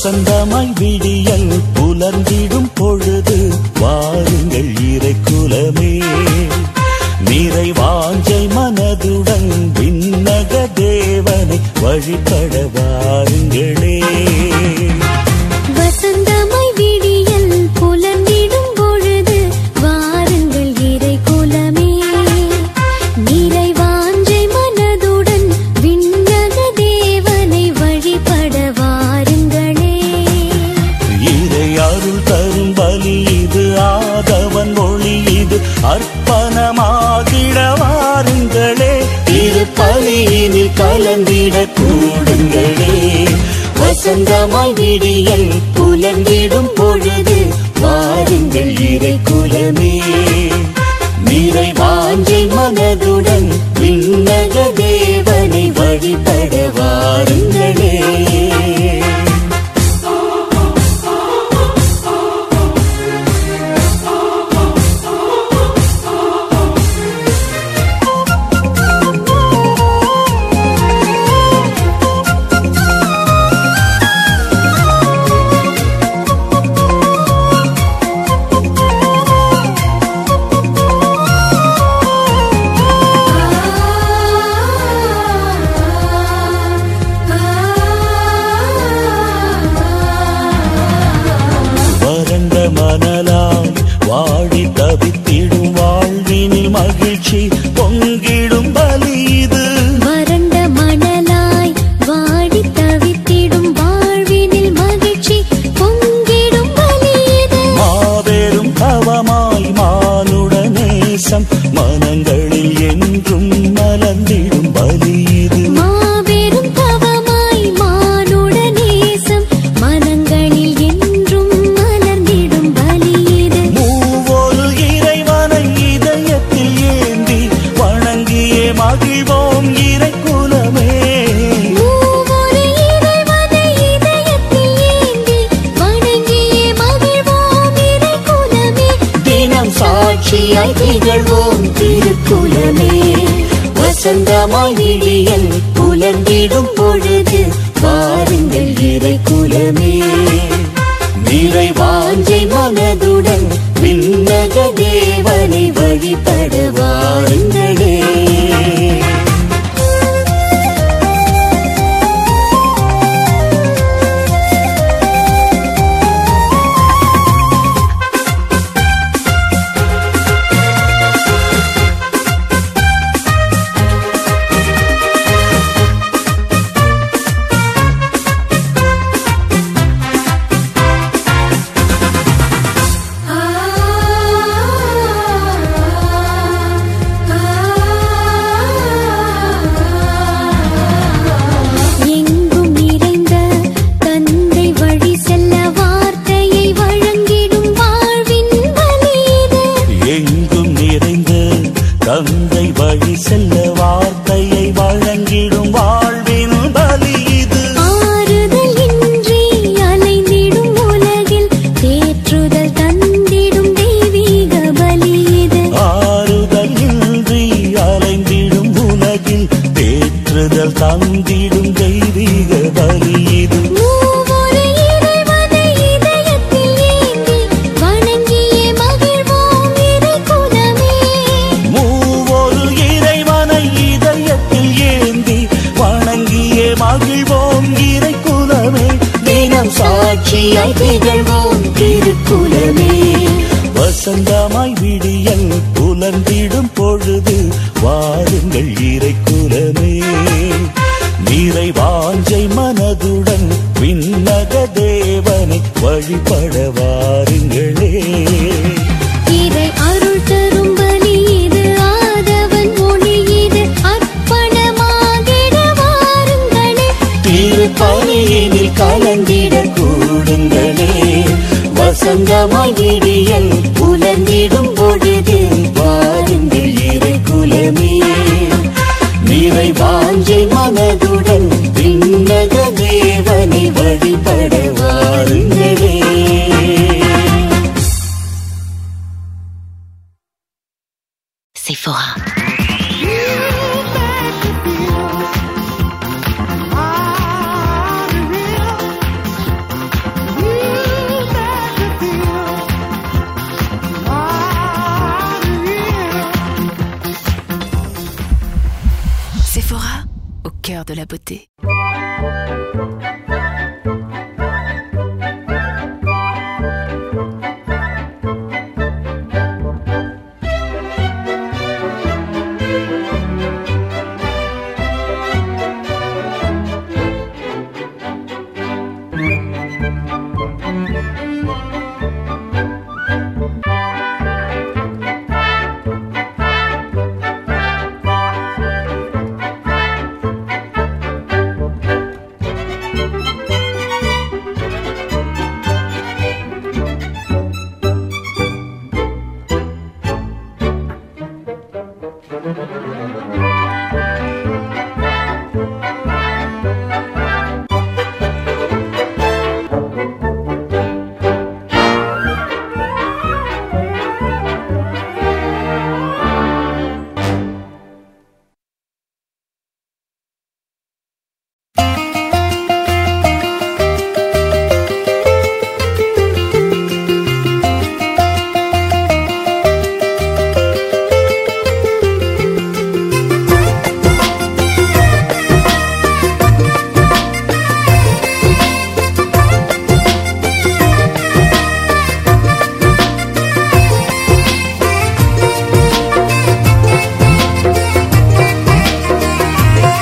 வசந்தமாய் விடியல் புலர்ந்திடும் பொழுது வாருங்கள் இறை குலமே நிறைவாஞ்சை மனதுடன் விண்ணக தேவனை வழிபட வாருங்களே வசந்தமாய் விடியல் புலர்ந்திடும் பொழுது வாருங்கள் இறை குலமே நிறைவாஞ்சை மனதுடன் விண்ணக தேவனை வழிபட வாருங்களே இறை அருள் தரும் பலி இது ஆதவன் மொழி இது அர்ப்பணமாகிட வாருங்களே இரு பலியினில் கலந்திட கூடுங்களே வசந்தமாய் விடியல் புலந்திடும் பொழுது வாருங்கள் இறை குலமே நிறைவாஞ்சை மனதுடன் விண்ணக தேவனை வழிபட வாருங்களே வறண்ட மணலாய் வாடி தவித்திடும் வாழ்வினில் மகிழ்ச்சி பொங்கிடும் பலி இது வறண்ட மணலாய் வாடி தவித்திடும் வாழ்வினில் மகிழ்ச்சி பொங்கிடும் பலியது மாபெரும் தவமாய் மானுட நேசம் மனங்களில் என்றும் மலர்ந்திடும் பலி இது மாபெரும் தவமாய் மானுட நேசம் மனங்களில் என்றும் மலர்ந்திடும் பலியது மூவொரு இறைவனை இதயத்தில் ஏந்தி வணங்கியே மகிழ்வோம் இறை குலமே மூவொரு இறைவனை இதயத்தில் ஏந்தி வணங்கியே மகிழ்வோம் இறை குலமே தினம் சாட்சியாய் திகழ்வோம் திருக்குலமே வசந்தமாய் விடியல் புலந்திடும் பொழுது வாருங்கள் இறை குலமே நிறைவாஞ்சை மனதுடன் விண்ணக தேவனை வழிபட வாருங்களே எங்கும் நிறைந்த தந்தை வழி செல்ல வார்த்தையை வழங்கிடும் வாழ்வின் பலியது எங்கும் நிறைந்து தந்தை வழி செல்ல வார்த்தையை வழங்கிடும் வாழ்வின் பலி இது ஆறுதல் இன்றி அலைந்திடும் உலகில் தேற்றுதல் தந்திடும் தெய்வீக பலியது ஆறுதல் இன்றி அலைந்திடும் உலகில் தேற்றுதல் தந்திடும் தெய்வீக பலி இது மூவொரு இறைவனை இதயத்தில் ஏந்தி வணங்கியே மகிழ்வோம் இறை குலமே மூவொரு இறைவனை இதயத்தில் ஏந்தி வணங்கியே மகிழ்வோம் இறை குலமே தினம் சாட்சியாய் திகழ்வோம் திருக்குலமே வசந்தமாய் விடியல் புலந்திடும் பொழுது வாருங்கள் இறை குலமே நிறைவாஞ்சை மனதுடன் விண்ணக தேவனை வழிபட வாருங்களே இறை அருள் தரும் பலி இது ஆதவன் மொழி இது அர்ப்பணமாகிட வாருங்களே திருப்பலியினில் கலந்திட கூடுங்களே வசந்தமாய் விடியல் புலந்திடும் பொழுது வாருங்கள் இறை குலமே நிறைவாஞ்சை மனதுடன் விண்ணக தேவனை வழிபட வாருங்களே Sephora. cœur de la beauté.